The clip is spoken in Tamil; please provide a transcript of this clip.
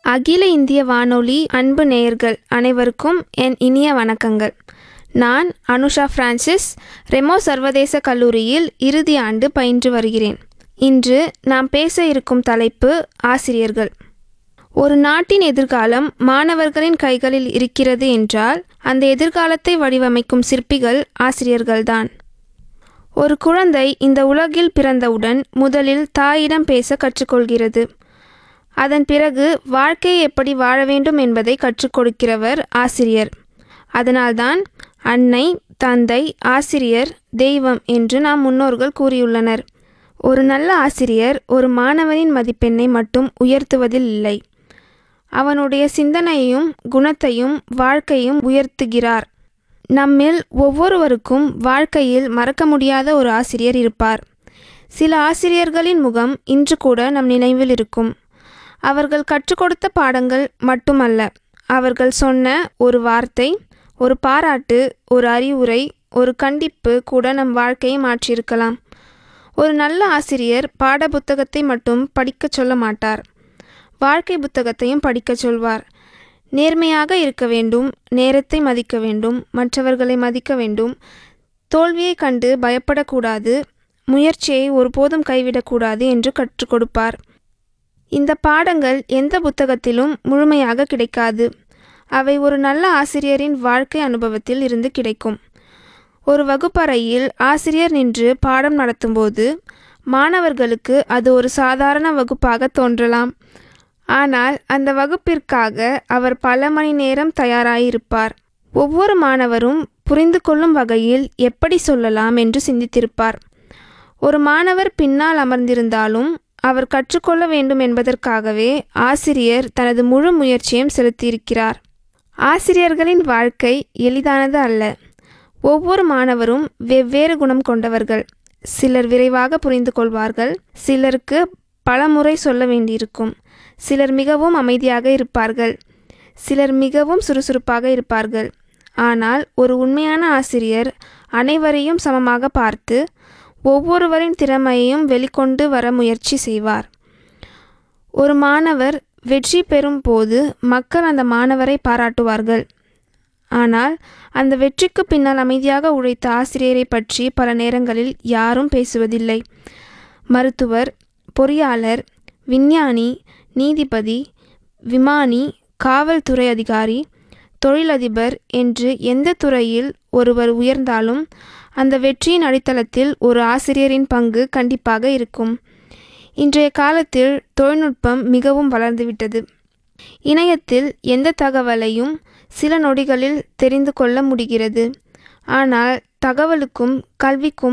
அகில இந்திய வானொலி அன்பு நேயர்கள் அனைவருக்கும் என் இனிய வணக்கங்கள் நான் அனுஷா பிரான்சிஸ் ரெமோ சர்வதேச கல்லூரியில் இறுதி ஆண்டு பயின்று வருகிறேன் இன்று நாம் பேச இருக்கும் தலைப்பு ஆசிரியர்கள் ஒரு நாட்டின் எதிர்காலம் மாணவர்களின் கைகளில் இருக்கிறது என்றால் அந்த எதிர்காலத்தை வடிவமைக்கும் சிற்பிகள் ஆசிரியர்கள்தான் ஒரு குழந்தை இந்த உலகில் பிறந்தவுடன் முதலில் தாயிடம் பேச கற்றுக்கொள்கிறது அதன் பிறகு வாழ்க்கையை எப்படி வாழ வேண்டும் என்பதை கற்றுக் கொடுக்கிறவர் ஆசிரியர் அதனால்தான் அன்னை தந்தை ஆசிரியர் தெய்வம் என்று நாம் முன்னோர்கள் கூறியுள்ளனர் ஒரு நல்ல ஆசிரியர் ஒரு மாணவனின் மதிப்பெண்ணை மட்டும் உயர்த்துவதில் இல்லை அவனுடைய சிந்தனையையும் குணத்தையும் வாழ்க்கையும் உயர்த்துகிறார் நம்மில் ஒவ்வொருவருக்கும் வாழ்க்கையில் மறக்க முடியாத ஒரு ஆசிரியர் இருப்பார் சில ஆசிரியர்களின் முகம் இன்று கூட நம் நினைவில் இருக்கும் அவர்கள் கற்றுக் கொடுத்த பாடங்கள் மட்டுமல்ல அவர்கள் சொன்ன ஒரு வார்த்தை ஒரு பாராட்டு ஒரு அறிவுரை ஒரு கண்டிப்பு கூட நம் வாழ்க்கையை மாற்றியிருக்கலாம் ஒரு நல்ல ஆசிரியர் பாட புத்தகத்தை மட்டும் படிக்கச் சொல்ல மாட்டார் வாழ்க்கை புத்தகத்தையும் படிக்கச் சொல்வார் நேர்மையாக இருக்க வேண்டும் நேரத்தை மதிக்க வேண்டும் மற்றவர்களை மதிக்க வேண்டும் தோல்வியை கண்டு பயப்படக்கூடாது முயற்சியை ஒருபோதும் கைவிடக்கூடாது என்று கற்றுக் கொடுப்பார் இந்த பாடங்கள் எந்த புத்தகத்திலும் முழுமையாக கிடைக்காது அவை ஒரு நல்ல ஆசிரியரின் வாழ்க்கை அனுபவத்தில் இருந்து கிடைக்கும் ஒரு வகுப்பறையில் ஆசிரியர் நின்று பாடம் நடத்தும்போது மாணவர்களுக்கு அது ஒரு சாதாரண வகுப்பாக தோன்றலாம் ஆனால் அந்த வகுப்பிற்காக அவர் பல மணி நேரம் தயாராயிருப்பார் ஒவ்வொரு மாணவரும் புரிந்து கொள்ளும் வகையில் எப்படி சொல்லலாம் என்று சிந்தித்திருப்பார் ஒரு மாணவர் பின்னால் அமர்ந்திருந்தாலும் அவர் கற்றுக்கொள்ள வேண்டும் என்பதற்காகவே ஆசிரியர் தனது முழு முயற்சியும் செலுத்தியிருக்கிறார் ஆசிரியர்களின் வாழ்க்கை எளிதானது அல்ல ஒவ்வொரு மாணவரும் வெவ்வேறு குணம் கொண்டவர்கள் சிலர் விரைவாக புரிந்து கொள்வார்கள் சிலருக்கு பல முறை சொல்ல வேண்டியிருக்கும் சிலர் மிகவும் அமைதியாக இருப்பார்கள் சிலர் மிகவும் சுறுசுறுப்பாக இருப்பார்கள் ஆனால் ஒரு உண்மையான ஆசிரியர் அனைவரையும் சமமாக பார்த்து ஒவ்வொருவரின் திறமையையும் வெளிக்கொண்டு வர முயற்சி செய்வார் ஒரு மாணவர் வெற்றி பெறும் போது மக்கள் அந்த மாணவரை பாராட்டுவார்கள் ஆனால் அந்த வெற்றிக்கு பின்னால் அமைதியாக உழைத்த ஆசிரியரை பற்றி பல நேரங்களில் யாரும் பேசுவதில்லை மருத்துவர் பொறியாளர் விஞ்ஞானி நீதிபதி விமானி காவல்துறை அதிகாரி தொழிலதிபர் என்று எந்த துறையில் ஒருவர் உயர்ந்தாலும் அந்த வெற்றியின் அடித்தளத்தில் ஒரு ஆசிரியரின் பங்கு கண்டிப்பாக இருக்கும் இன்றைய காலத்தில் தொழில்நுட்பம் மிகவும் வளர்ந்துவிட்டது இணையத்தில் எந்த தகவலையும் சில நொடிகளில் தெரிந்து கொள்ள முடிகிறது ஆனால் தகவலுக்கும் கல்விக்கும்